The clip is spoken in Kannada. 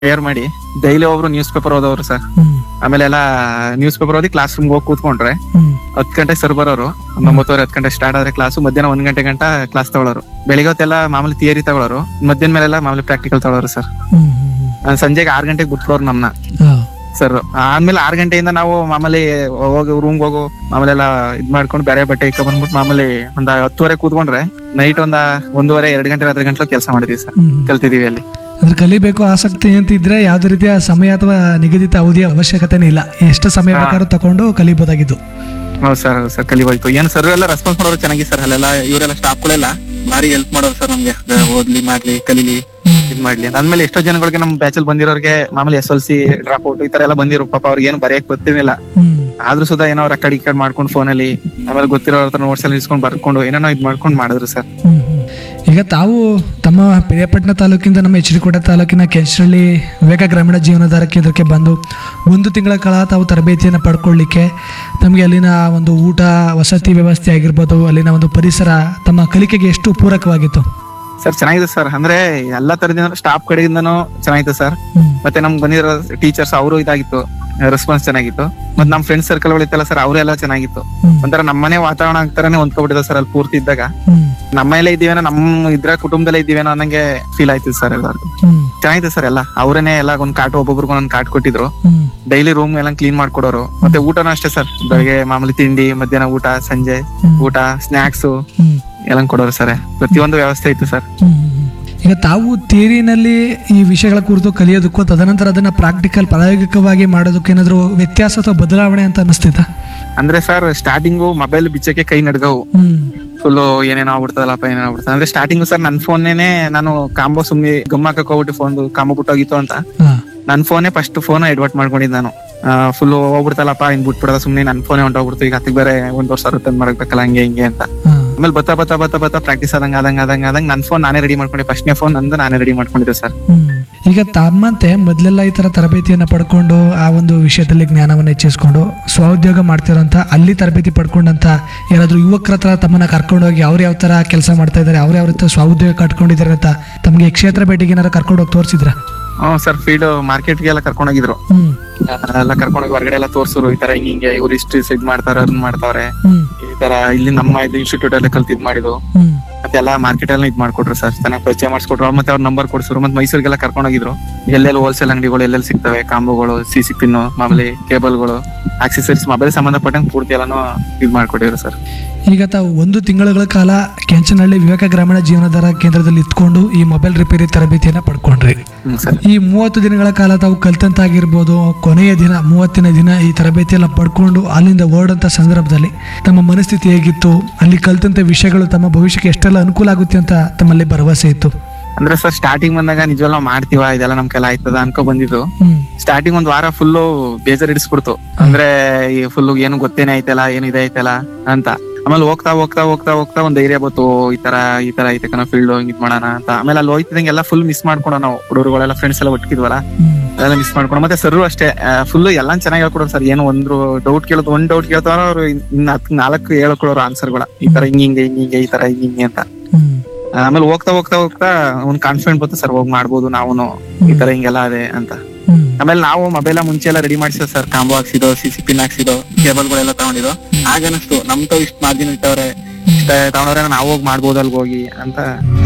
ಕ್ಲಿಯರ್ ಮಾಡಿ ಡೈಲಿ ಒಬ್ರು ನ್ಯೂಸ್ ಪೇಪರ್ ಓದೋರು ಸರ್ ಹ್ಮ್ ಆಮೇಲೆ ಎಲ್ಲ ನ್ಯೂಸ್ ಪೇಪರ್ ಓದಿ ಕ್ಲಾಸ್ ರೂಮ್ ಹೋಗಿ ಕೂತ್ಕೊಂಡ್ರೆ ಹ್ಮ್ ಹತ್ತು ಗಂಟೆ ಸರ್ ಬರೋರು ಒಂದು ಒಂಬತ್ತುವರೆ ಹತ್ತು ಗಂಟೆ ಸ್ಟಾರ್ಟ್ ಆದ್ರೆ ಕ್ಲಾಸ್ ಮಧ್ಯಾಹ್ನ ಒಂದ್ ಗಂಟೆ ಗಂಟ ಕ್ಲಾಸ್ ತಗೊಳ್ಳೋರು ಬೆಳಿಗ್ಗೆ ಹೊತ್ತೆಲ್ಲ ಮಾಮೂಲಿ ಥಿಯರಿ ತಗೊಳ್ಳೋರು ಮಧ್ಯಾಹ್ನ ಮೇಲೆಲ್ಲ ಮಾಮೂಲಿ ಪ್ರಾಕ್ಟಿಕಲ್ ತಗೊಳ್ಳೋರು ಸರ್ ಹ್ಮ್ ಹ್ಮ್ ನಾನ್ ಸಂಜೆಗೆ ಆರ್ ಗಂಟೆಗೆ ಬಿಟ್ಕೊಳೋರು ನಮ್ನ ಹಾ. ಸರ್ ಆದ್ಮೇಲೆ ಆರ್ ಗಂಟೆಯಿಂದ ನಾವು ಮಾಮೂಲಿ ಹೋಗಿ ರೂಮ್ ಹೋಗು ಮಾಮೂಲಿ ಎಲ್ಲ ಇದ್ ಮಾಡ್ಕೊಂಡು ಬೇರೆ ಬಟ್ಟೆ ಇಕ್ಕ ಬಂದ್ಬಿಟ್ಟು ಮಾಮೂಲಿ ಒಂದ್ ಹತ್ತುವರೆ ಕೂತ್ಕೊಂಡ್ರೆ ನೈಟ್ ಒಂದ ಒಂದೂವರೆ ಎರಡ್ ಗಂಟೆ ರಾತ್ರಿ ಗಂಟಲು ಕೆಲಸ ಮಾಡಿದೀವಿ ಸರ್ ಹ್ಮ್ ಕಲ್ತಿದೀವಿ ಅಲ್ಲಿ ಅಂದ್ರೆ ಕಲಿಬೇಕು ಆಸಕ್ತಿ ಅಂತ ಇದ್ರೆ ಯಾವ್ದೇ ರೀತಿಯ ಸಮಯ ಅಥವಾ ನಿಗದಿತ ಅವಧಿಯ ಅವಶ್ಯಕತೆನೇ ಇಲ್ಲ ಎಷ್ಟು ಸಮಯ ಹಾ. ಬೇಕಾದ್ರೂ ತಗೊಂಡು ಕಲಿಬಹುದಾಗಿದ್ದು ಹೌದು ಸರ್ ಹೌದು ಸರ್ ಕಲಿಬೋಯ್ತು ಏನ್ ಸರ್ ಎಲ್ಲ ರೆಸ್ಪಾನ್ಸ್ ಮಾಡೋರು ಚೆನ್ನಾಗಿ ಸರ್ ಅಲ್ಲೆಲ್ಲ ಇವರೆಲ್ಲ ಸ್ಟಾಫ್ಗಳೆಲ್ಲ ಭಾರಿ ಹೆಲ್ಪ್ ಮಾಡೋರು ಸರ್ ನಮ್ಗೆ ಅಹ್, ಓದ್ಲಿ ಮಾಡ್ಲಿ ಕಲೀಲಿ ಇದ್ ಮಾಡ್ಲಿ ಅದ್ಮೇಲೆ ಎಷ್ಟೋ ಜನಗಳಿಗೆ ನಮ್ ಬ್ಯಾಚಲ್ ಬಂದಿರೋರಿಗೆ ಮಾಮೂಲಿ S L C drop out ಈ ತರ ಎಲ್ಲ ಬಂದಿರೋ ಪಾಪ ಅವ್ರಿಗೆ ಏನು ಬರೆಯಕ್ ಗೊತ್ತಿರಲಿಲ್ಲ ಹ್ಮ್ ಆದ್ರೂ ಸುಧಾ ಏನೋ ರೆಕಾರ್ಡ್ ಗಿಕಾರ್ಡ್ ಮಾಡ್ಕೊಂಡು ಫೋನಲ್ಲಿ ಆಮೇಲೆ ಗೊತ್ತಿರೋ ಹತ್ರ ನೋಟ್ಸ್ ಎಲ್ಲ ಇಸ್ಕೊಂಡು ಬರ್ಕೊಂಡು ಏನೇನೋ ಇದ್ ಮಾಡ್ಕೊಂಡು ಮಾಡಿದ್ರು ಸರ್ ಹ್ಮ್, ಹ್ಮ್. ಈಗ ತಾವು ತಮ್ಮ ಪಿರಿಯಾಪಟ್ಟಣ ತಾಲೂಕಿಂದ ನಮ್ಮ ಎಚ್ ಡಿ ಕೋಟೆ ತಾಲೂಕಿನ ಕೆಂಚನಹಳ್ಳಿ ವಿವೇಕ ಗ್ರಾಮೀಣ ಜೀವನಾಧಾರ ಕೇಂದ್ರಕ್ಕೆ ಬಂದು ಒಂದು ತಿಂಗಳ ಕಾಲ ತಾವು ತರಬೇತಿಯನ್ನು ಪಡ್ಕೊಳ್ಳಿಕ್ಕೆ ತಮಗೆ ಅಲ್ಲಿನ ಒಂದು ಊಟ ವಸತಿ ವ್ಯವಸ್ಥೆ ಆಗಿರ್ಬೋದು ಅಲ್ಲಿನ ಒಂದು ಪರಿಸರ ತಮ್ಮ ಕಲಿಕೆಗೆ ಎಷ್ಟು ಪೂರಕವಾಗಿತ್ತು ಸರ್ ಚೆನ್ನಾಗಿದೆ ಸರ್ ಅಂದ್ರೆ ಎಲ್ಲಾ ತರದಿಂದ ಸ್ಟಾಫ್ ಕಡೆಯಿಂದನೂ ಚೆನ್ನಾಗಿತ್ತು ಸರ್ ಹ್ಮ್ ಮತ್ತೆ ನಮ್ಗೆ ಬಂದಿರೋ ಟೀಚರ್ಸ್ ಅವರು ಇದಾಗಿತ್ತು ರೆಸ್ಪಾನ್ಸ್ ಚೆನ್ನಾಗಿತ್ತು ಮತ್ತೆ ನಮ್ ಫ್ರೆಂಡ್ ಸರ್ಕಲ್ ಇತ್ತಲ್ಲ ಸರ್ ಅವರೆಲ್ಲ ಚೆನ್ನಾಗಿತ್ತು ಹ್ಮ್ ಒಂಥರ ನಮ್ಮನೆ ವಾತಾವರಣ ಆಗ್ತಾರನೆ ಹೊಂದ್ಕೊಬಿಟ್ಟಿದೆ ಸರ್ ಅಲ್ಲಿ ಪೂರ್ತಿ ಇದ್ದಾಗ ಹ್ಮ್ ನಮ್ಮಲ್ಲೇ ಇದ್ದೀವೇನೋ ನಮ್ ಇದ್ರ ಕುಟುಂಬದಲ್ಲೇ ಇದ್ದೀವೇನೋ ಅನ್ನಂಗೆ ಫೀಲ್ ಆಯ್ತು ಸರ್ ಎಲ್ಲರಿಗೂ ಹ್ಮ್ ಚೆನ್ನಾಗಿದೆ ಸರ್ ಎಲ್ಲ ಅವರೇನೆ ಎಲ್ಲ ಒಂದ್ ಕಾಟ್ ಒಬ್ಬೊಬ್ರಿಗೆ ಒಂದೊಂದ್ ಕಾಟ್ ಕೊಟ್ಟಿದ್ರು ಹ್ಮ್ ಡೈಲಿ ರೂಮ್ ಎಲ್ಲ ಕ್ಲೀನ್ ಮಾಡ್ಕೊಡೋರು ಮತ್ತೆ ಊಟನೂ ಅಷ್ಟೇ ಸರ್ ಬೆಳಗ್ಗೆ ಮಾಮೂಲಿ ತಿಂಡಿ ಮಧ್ಯಾಹ್ನ ಊಟ ಸಂಜೆ ಹ್ಮ್. ಊಟ ಸ್ನಾಕ್ಸ್ ಹ್ಮ್ ಎಲ್ಲ ಕೊಡೋರು ಸರ್ ಪ್ರತಿಯೊಂದು ವ್ಯವಸ್ಥೆ ಇತ್ತು ಸರ್ ಹ್ಮ್, ಹ್ಮ್, ಹ್ಮ್. ಈಗ ತಾವು ಥಿಯರಿನಲ್ಲಿ ಈ ವಿಷಯಗಳ ಕುರಿತು ಕಲಿಯೋದಕ್ಕೂ ತದನಂತರ ಅದನ್ನ ಪ್ರಾಕ್ಟಿಕಲ್ ಪ್ರಾಯೋಗಿಕವಾಗಿ ಮಾಡೋದಕ್ಕೂ ಏನಾದ್ರು ವ್ಯತ್ಯಾಸ ಅಥವಾ ಬದಲಾವಣೆ ಅಂತ ಅನಿಸ್ತಿತ್ತ ಅಂದ್ರೆ ಸರ್ ಸ್ಟಾರ್ಟಿಂಗು ಮೊಬೈಲ್ ಬಿಚ್ಚಕ್ಕೆ ಕೈ ನಡ್ಗವು ಹ್ಮ್ ಫುಲ್ ಏನೇನೋ ಆಗ್ಬಿಡ್ತದಲ್ಲಪ್ಪ ಏನೇನೋ ಆಗ್ಬಿಡ್ತದೆ ಅಂದ್ರೆ ಸ್ಟಾರ್ಟಿಂಗ್ ಸರ್ ನನ್ ಫೋನ್ನೇನೆ ನಾನು ಕಾಂಬೋ ಸುಮ್ನೆ ಗಮ್ ಹಾಕಕ್ ಹೋಗ್ಬಿಟ್ಟು ಫೋನ್ ಕಾಂಬೋ ಬಿಟ್ಟೋಗಿತ್ತು ಅಂತ ಹಾ ನನ್ ಫೋನೇ ಫಸ್ಟ್ ಫೋನ್ ಎಡ್ವರ್ಟ್ ಮಾಡ್ಕೊಂಡಿದ್ದು ನಾನು ಫುಲ್ ಹೋಗ್ಬಿಡ್ತಲ್ಲಪ್ಪ ಇನ್ ಬಿಟ್ಬಿಡದ ಸುಮ್ನೆ ನನ್ ಫೋನೇ ಹೊಂಟೋಗ್ಬಿಡ್ತು ಈಗ ಹತ್ತಿಗೆ ಬೇರೆ ಒಂದ್ ವರ್ಷ ತಂದ್ ಮಾಡಬೇಕಲ್ಲ ಹಂಗೆ ಹಿಂಗೆ ಅಂತ ಹಾ ಆಮೇಲೆ ಬತ್ತಾ ಬತ್ತಾ ಬತ್ತಾ ಬತ್ತಾ ಪ್ರಾಕ್ಟೀಸ್ ಆದಂಗ ಆದಂಗ ಆದಂಗ ಆದಂಗ ನನ್ ಫೋನ್ ನಾನೇ ರೆಡಿ ಮಾಡ್ಕೊಂಡೆ ಫಸ್ಟ್ನೇ ಫೋನ್ ನಂದು ನಾನೇ ರೆಡಿ ಮಾಡ್ಕೊಂಡಿದ್ದೆ ಸರ್ ಹ್ಮ್. ಈಗ ತಮ್ಮಂತೆ ಮೊದಲೆಲ್ಲ ಈ ತರ ತರಬೇತಿಯನ್ನ ಪಡ್ಕೊಂಡು ಆ ಒಂದು ವಿಷಯದಲ್ಲಿ ಜ್ಞಾನವನ್ನು ಹೆಚ್ಚಿಸ್ಕೊಂಡು ಸ್ವಉದ್ಯೋಗ ಮಾಡ್ತಿರೋಂಥ ಅಲ್ಲಿ ತರಬೇತಿ ಪಡ್ಕೊಂಡಂತ ಯಾರಾದ್ರೂ ಯುವಕರ ಹತ್ರ ತಮ್ಮನ್ನ ಕರ್ಕೊಂಡೋಗಿ ಅವ್ರು ಯಾವ ತರ ಕೆಲಸ ಮಾಡ್ತಾ ಇದಾರೆ ಅವ್ರು ಯಾವ ರೀತಿ ಸ್ವಉದ್ಯೋಗ ಕಟ್ಕೊಂಡಿದ್ದಾರೆ ಅಂತ ತಮಗೆ ಕ್ಷೇತ್ರ ಭೇಟಿಗೆ ಏನಾರು ಕರ್ಕೊಂಡು ಹೋಗಿ ತೋರಿಸಿದ್ರ ಹ್ಮ್ ಸರ್ ಫೀಲ್ಡ್ ಮಾರ್ಕೆಟ್ಗೆ ಎಲ್ಲ ಕರ್ಕೊಂಡೋಗಿದ್ರು ಹ್ಮ್ ಎಲ್ಲ ಕರ್ಕೊಂಡೋಗಿ ಹೊರಗಡೆ ಎಲ್ಲ ತೋರ್ಸರು ಈ ತರ ಹಿಂಗೆ ಹಿಂಗೆ ಇವ್ರು ಇಷ್ಟು ಇದ್ ಮಾಡ್ತಾರ ಅದನ್ನ ಮಾಡ್ತಾವ್ರೆ ಹ್ಮ್ ಈ ತರ ಇಲ್ಲಿ ನಮ್ಮ ಇದು ಇನ್ಸ್ಟಿಟ್ಯೂಟ್ ಅಲ್ಲಿ ಕಲ್ತ್ ಇದ್ ಮಾಡಿದ್ರು ಹ್ಮ್ ಮತ್ತೆ ಎಲ್ಲ ಮಾರ್ಕೆಟ್ ಎಲ್ಲ ಇದ್ ಮಾಡ್ಕೊಟ್ರು ಸರ್ ಚೆನ್ನಾಗಿ ಪರಿಚಯ ಮಾಡಿಸ್ಕೊಟ್ರು ಅವ್ರು ಮತ್ತೆ ಅವ್ರ ನಂಬರ್ ಕೊಡ್ಸಿದ್ರು ಮತ್ತೆ ಮೈಸೂರಿಗೆಲ್ಲ ಕರ್ಕೊಂಡೋಗಿದ್ರು ಎಲ್ಲೆಲ್ಲಿ ಹೋಲ್ಸೇಲ್ ಅಂಗಡಿಗಳು ಎಲ್ಲೆಲ್ಲಿ ಸಿಗ್ತವೆ ಕಾಂಬೋಗಳು ಸಿ ಸಿ ಪಿನ್ ಮಾಮೂಲಿ ಕೇಬಲ್ಗಳು ಆಕ್ಸೆಸರೀಸ್ ಮೊಬೈಲ್ ಸಂಬಂಧಪಟ್ಟಂಗೆ ಪೂರ್ತಿ ಎಲ್ಲಾನು ಇದ್ ಮಾಡ್ಕೊಟ್ಟಿದ್ರು ಸರ್ ಈಗ ತಾವು ಒಂದು ತಿಂಗಳ ಕಾಲ ಕೆಂಚನಹಳ್ಳಿ ವಿವೇಕ ಗ್ರಾಮೀಣ ಜೀವನಾಧಾರ ಕೇಂದ್ರದಲ್ಲಿ ಇತ್ಕೊಂಡು ಈ ಮೊಬೈಲ್ ರಿಪೇರಿ ತರಬೇತಿಯನ್ನ ಪಡ್ಕೊಂಡ್ರಿ ಹ್ಮ್ ಸರ್ ಈ ಮೂವತ್ತು ದಿನಗಳ ಕಾಲ ತಾವು ಕಲ್ತಂತಾಗಿರ್ಬೋದು ಕೊನೆಯ ದಿನ ಮೂವತ್ತನೇ ದಿನ ಈ ತರಬೇತಿ ಎಲ್ಲ ಪಡ್ಕೊಂಡು ಅಲ್ಲಿಂದ ಹೊರಡಂತ ಸಂದರ್ಭದಲ್ಲಿ ತಮ್ಮ ಮನಸ್ಥಿತಿ ಹೇಗಿತ್ತು ಅಲ್ಲಿ ಕಲ್ತಂತ ವಿಷಯಗಳು ತಮ್ಮ ಭವಿಷ್ಯಕ್ಕೆ ಎಷ್ಟೆಲ್ಲ ಅನುಕೂಲ ಆಗುತ್ತೆ ಅಂತ ತಮ್ಮಲ್ಲಿ ಭರವಸೆ ಇತ್ತು ಅಂದ್ರೆ ಸರ್ ಸ್ಟಾರ್ಟಿಂಗ್ ಬಂದಾಗ ನಿಜವಲ್ಲ ಮಾಡ್ತೀವ ಇದೆಲ್ಲ ನಮ್ ಕೆಲ ಆಯ್ತದ ಅನ್ಕೊ ಬಂದಿದ್ದು ಹ್ಮ್ ಸ್ಟಾರ್ಟಿಂಗ್ ಒಂದ್ ವಾರ ಫುಲ್ಲು ಬೇಜಾರ್ ಇಡಿಸ್ಬಿಡ್ತು ಅಂದ್ರೆ ಈ ಫುಲ್ ಏನು ಗೊತ್ತೇನೆ ಐತಲ್ಲ ಏನು ಇದೆ ಐತಲ್ಲ ಅಂತ ಆಮೇಲೆ ಹೋಗ್ತಾ ಹೋಗ್ತಾ ಹೋಗ್ತಾ ಹೋಗ್ತಾ ಒಂದ್ ಧೈರ್ಯ ಬಂತು ಈ ತರ ಈ ತರ ಐತೆ ಕಣ ಫೀಲ್ಡ್ ಹಿಂಗ್ ಇದ್ ಮಾಡೋಣ ಅಂತ ಆಮೇಲೆ ಅಲ್ಲಿ ಹೋಯ್ತಿದಂಗೆಲ್ಲ ಫುಲ್ ಮಿಸ್ ಮಾಡ್ಕೊಂಡು ನಾವು ಹುಡುಗರುಗಳೆಲ್ಲ ಫ್ರೆಂಡ್ಸ್ ಎಲ್ಲ ಒಟ್ಟಿದ್ವಲ್ಲ ಹ್ಮ್ ಅದೆಲ್ಲ ಮಿಸ್ ಮಾಡ್ಕೊಂಡು ಮತ್ತೆ ಸರ್ ಅಷ್ಟೇ ಫುಲ್ ಎಲ್ಲಾ ಚೆನ್ನಾಗಿ ಹೇಳ್ಕೊಡೋರು ಸರ್ ಏನು ಒಂದು ಡೌಟ್ ಕೇಳೋದು ಒಂದ್ ಡೌಟ್ ಕೇಳ್ತಾರ ಅವ್ರು ಇನ್ನ ಹತ್ ನಾಲ್ಕು ಹೇಳ್ಕೊಡೋರು ಆನ್ಸರ್ಗಳ ಈ ತರ ಹಿಂಗ್ ಹಿಂಗೆ ಹಿಂಗ್ ಹಿಂಗೆ ಈ ತರ ಹಿಂಗ್ ಹಿಂಗೆ ಅಂತ ಹ್ಮ್ ಆಮೇಲೆ ಹೋಗ್ತಾ ಹೋಗ್ತಾ ಹೋಗ್ತಾ ಒಂದ್ ಕಾನ್ಫಿಡೆಂಟ್ ಬಂತು ಸರ್ ಹೋಗ್ ಮಾಡ್ಬೋದು ನಾವು ಈ ತರ ಹಿಂಗೆಲ್ಲ ಅದೇ ಅಂತ ಹ್ಮ್ ಆಮೇಲೆ ನಾವು ಮೊಬೈಲ್ ಮುಂಚೆ ಎಲ್ಲ ರೆಡಿ ಮಾಡಿಸಿದ ಸರ್ ಕಾಂಬೋ ಹಾಕ್ಸಿದೋ ಸಿ ಸಿ ಪಿನ್ ಹಾಕ್ಸಿದೋ ಕೇಬಲ್ ಗಳೆಲ್ಲ ತಗೊಂಡಿದ್ದು ಆಗ ಅನಿಸ್ತು ನಮ್ ತಾವ್ ಇಷ್ಟ ಮಾರ್ಜಿನ್ ಇಟ್ಟವ್ರೆ ಇಷ್ಟ ತಗೊಂಡ್ರೆ ನಾವು ಹೋಗಿ ಮಾಡ್ಬೋದು ಅಲ್ಗ್ ಹೋಗಿ ಅಂತ